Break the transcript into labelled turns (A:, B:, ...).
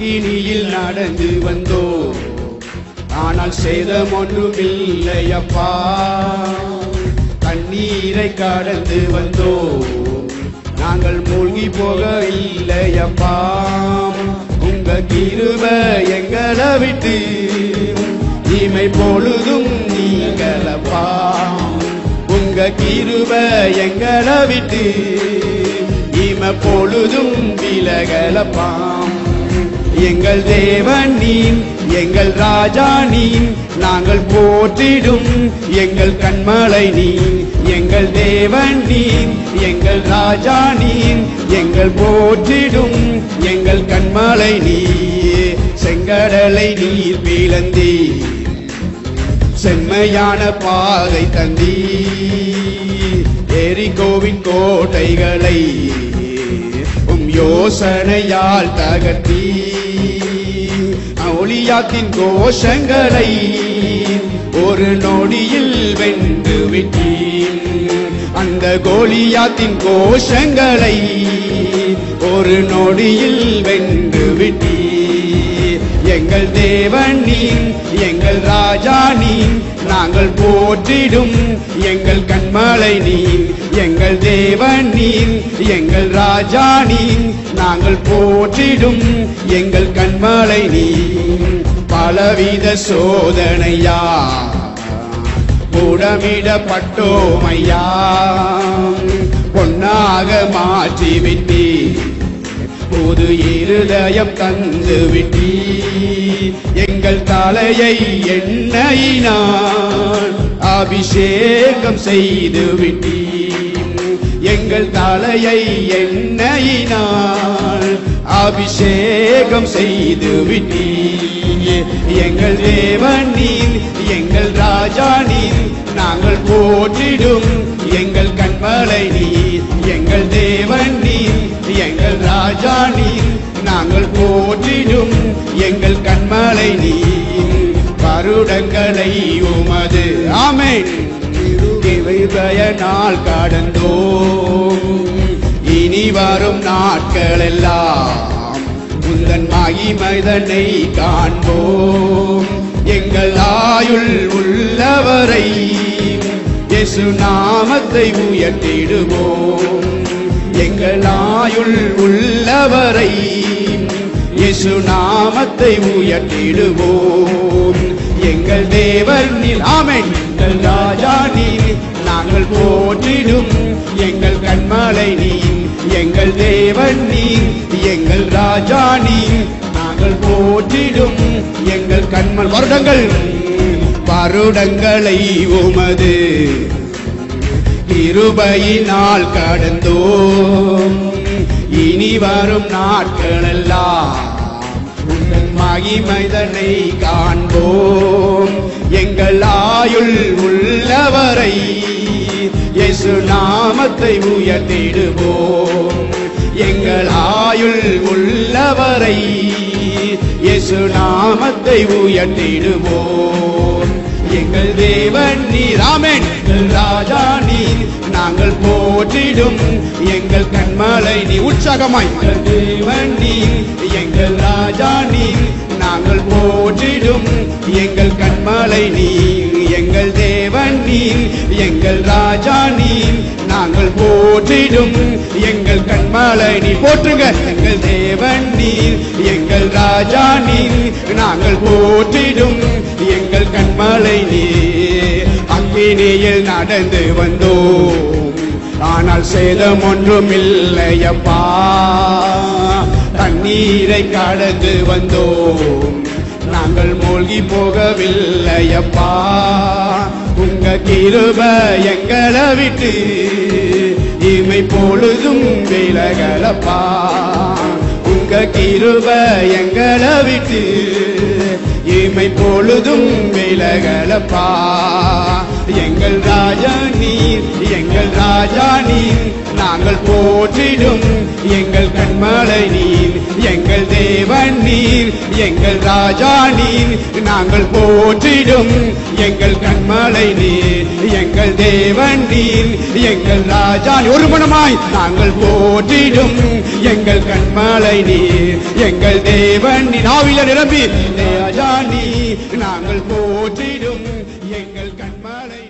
A: அக்கினியில் நடந்து வந்தோ ஆனால் சேதம் ஒன்றும் இல்லையப்பா தண்ணீரை கடந்து வந்தோ நாங்கள் மூழ்கி போகவில்லையப்பா உங்க கிருப எங்களை விட்டு இமை பொழுதும் நீங்களப்பா உங்க கிருப எங்களை விட்டு இம பொழுதும் விலகலப்பாம் எங்கள் தேவன் நீன் எங்கள் ராஜா நீன் நாங்கள் போற்றிடும் எங்கள் கண்மலை நீன் எங்கள் தேவன் நீன் எங்கள் ராஜா நீன் எங்கள் போற்றிடும் எங்கள் கண்மலை நீ செங்கடலை நீர் பிளந்தீர் செம்மையான பாதை தந்தி எரிகோவின் கோட்டைகளை உம் யோசனையால் தகர்த்தி ஒளியாத்தின் கோஷங்களை ஒரு நொடியில் வென்று விட்டீர் அந்த கோலியாத்தின் கோஷங்களை ஒரு நொடியில் வென்று விட்டீர் எங்கள் தேவன் நீன் எங்கள் ராஜா நீன் நாங்கள் போற்றிடும் எங்கள் கண்மலை நீன் எங்கள் தேவன் நீன் எங்கள் ராஜா நீன் நாங்கள் போற்றிடும் எங்கள் கண்மலை நீன் பலவித சோதனையா புடமிடப்பட்டோமையா பொன்னாக மாற்றி விட்டீ புது இருதயம் தந்து விட்டீ எங்கள் தலையை எண்ணெயினால் அபிஷேகம் செய்து விட்டீ எங்கள் தலையை எண்ணெயினால் அபிஷேகம் செய்து விட்டீ எங்கள் தேவன் நீர் எங்கள் ராஜா நீர் நாங்கள் போற்றிடும் எங்கள் கண்மலை நீர் எங்கள் தேவன் நீர் எங்கள் ராஜா நீர் நாங்கள் போற்றிடும் எங்கள் கண்மலை நீர் வருடங்களை உமது ஆமென் கிருபைய நாள் கடந்தோம் இனி வரும் நாட்கள் எல்லாம் உந்தன் மகிமைதனை காண்போம் எங்கள் ஆயுள் உள்ளவரை இயேசு நாமத்தை உயர்த்திடுவோம் எங்கள் ஆயுள் உள்ளவரை இயேசு நாமத்தை உயர்த்திடுவோம் எங்கள் தேவர் நீர் ஆமென் எங்கள் ராஜா நீர் நாங்கள் போற்றிடும் எங்கள் கண்மலை நீர் எங்கள் தேவன் நீர் எங்கள் ராஜா நீர் நாங்கள் போற்றிடும் எங்கள் கண்மல் வருடங்கள் வருடங்களை உமது கிருபையினால் கடந்தோம் இனி வரும் நாட்களெல்லாம் உங்கள் மகிமைதனை காண்போம் எங்கள் ஆயுள் உள்ளவரை இயேசு நாமத்தை உயர்த்திடுவோம் எங்கள் ஆயுள் உள்ளவரை இயேசு நாமத்தை உயர்த்திடுவோம் எங்கள் தேவன் நீர் ஆமென் எங்கள் ராஜா நீர் நாங்கள் போற்றிடும் எங்கள் கண்மலை நீ உற்சாகமாய் எங்கள் தேவன் நீர் எங்கள் ராஜா நீர் நாங்கள் போற்றிடும் எங்கள் கண்மலை நீர் எங்கள் தேவன் நீர் எங்கள் ராஜா நீர் நாங்கள் போற்றிடும் எங்கள் கண்மலை நீ போற்றுங்க எங்கள் தேவன் நீர் எங்கள் ராஜா நீர் நாங்கள் போற்றிடும் எங்கள் கண்மலை நீர் அக்கினியில் நடந்து வந்தோம் ஆனால் சேதம் ஒன்றும் இல்லையப்பா தண்ணீரை கடந்து வந்தோம் நாங்கள் மூழ்கி போகவில்லையப்பா உங்க கிருப எங்களை விட்டு இமை பொழுதும் விலகலப்பா உங்க கிருப எங்களை விட்டு இமை பொழுதும் விலகலப்பா எங்கள் ராஜா ராஜா நீர் எங்கள் ராஜா நீர் நாங்கள் போற்றிடும் எங்கள் கண்மலை நீர் எங்கள் தேவன் நீர் எங்கள் ராஜா நீர் நாங்கள் போற்றிடும் எங்கள் கண்மலை நீர் எங்கள் தேவன் நீர் எங்கள் ராஜா நீர். ஒரு மனமாய் நாங்கள் போற்றிடும் எங்கள் கண்மலை நீர் எங்கள் தேவன் நீர் ஆவில நிரம்பி ராஜா நீர் நாங்கள் போற்றிடும் எங்கள் கண்மலை